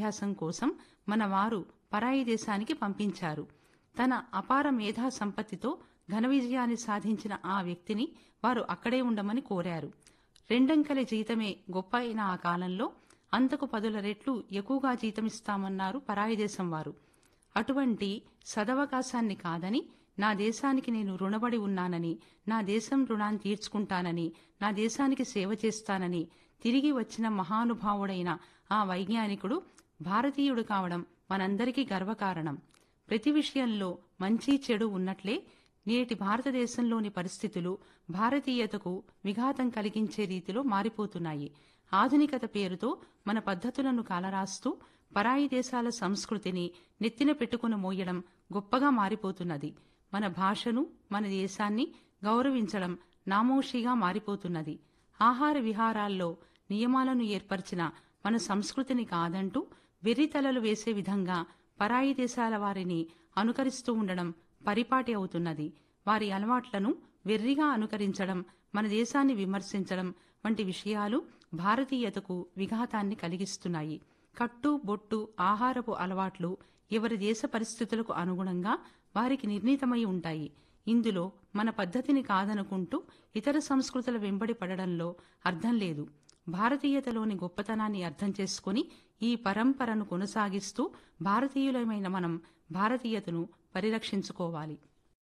విద్యాభ్యాసం కోసం మన వారు పరాయి దేశానికి పంపించారు తన అపార మేధా సంపత్తితో ఘన విజయాన్ని సాధించిన ఆ వ్యక్తిని వారు అక్కడే ఉండమని కోరారు రెండంకెల జీతమే గొప్ప అయిన ఆ కాలంలో అంతకు పదుల రెట్లు ఎక్కువగా జీతమిస్తామన్నారు పరాయి దేశం వారు అటువంటి సదవకాశాన్ని కాదని నా దేశానికి నేను రుణపడి ఉన్నానని నా దేశం రుణాన్ని తీర్చుకుంటానని నా దేశానికి సేవ చేస్తానని తిరిగి వచ్చిన మహానుభావుడైన ఆ వైజ్ఞానికుడు భారతీయుడు కావడం మనందరికీ గర్వకారణం ప్రతి విషయంలో మంచి చెడు ఉన్నట్లే నేటి భారతదేశంలోని పరిస్థితులు భారతీయతకు విఘాతం కలిగించే రీతిలో మారిపోతున్నాయి ఆధునికత పేరుతో మన పద్ధతులను కాలరాస్తూ పరాయి దేశాల సంస్కృతిని నెత్తిన పెట్టుకుని మోయడం గొప్పగా మారిపోతున్నది మన భాషను మన దేశాన్ని గౌరవించడం నామోషిగా మారిపోతున్నది ఆహార విహారాల్లో నియమాలను ఏర్పరిచిన మన సంస్కృతిని కాదంటూ వెర్రితలలు వేసే విధంగా పరాయి దేశాల వారిని అనుకరిస్తూ ఉండడం పరిపాటి అవుతున్నది వారి అలవాట్లను వెర్రిగా అనుకరించడం మన దేశాన్ని విమర్శించడం వంటి విషయాలు భారతీయతకు విఘాతాన్ని కలిగిస్తున్నాయి కట్టు బొట్టు ఆహారపు అలవాట్లు ఎవరి దేశ పరిస్థితులకు అనుగుణంగా వారికి నిర్ణీతమై ఉంటాయి ఇందులో మన పద్ధతిని కాదనుకుంటూ ఇతర సంస్కృతుల వెంబడి పడడంలో అర్థం లేదు భారతీయతలోని గొప్పతనాన్ని అర్థం చేసుకుని ఈ పరంపరను కొనసాగిస్తూ భారతీయులమైన మనం భారతీయతను పరిరక్షించుకోవాలి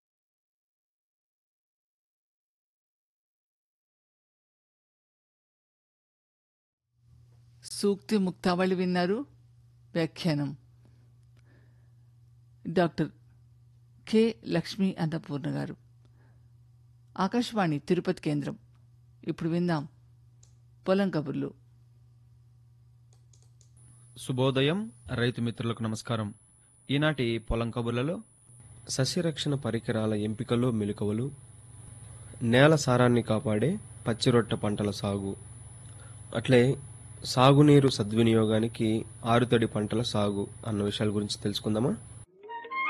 సూక్తి ముక్తావళి విన్నారు వ్యాఖ్యానం డాక్టర్ కె లక్ష్మీ అన్నపూర్ణ గారు ఆకాశవాణి తిరుపతి కేంద్రం ఇప్పుడు విందాం పొలం కబుర్లు శుభోదయం రైతు మిత్రులకు నమస్కారం ఈనాటి పొలం కబుర్లలో సస్యరక్షణ పరికరాల ఎంపికలో మెలకువలు నేల సారాన్ని కాపాడే పచ్చిరొట్ట పంటల సాగు అట్లే సాగునీరు సద్వినియోగానికి ఆరుతడి పంటల సాగు అన్న విషయాల గురించి తెలుసుకుందామా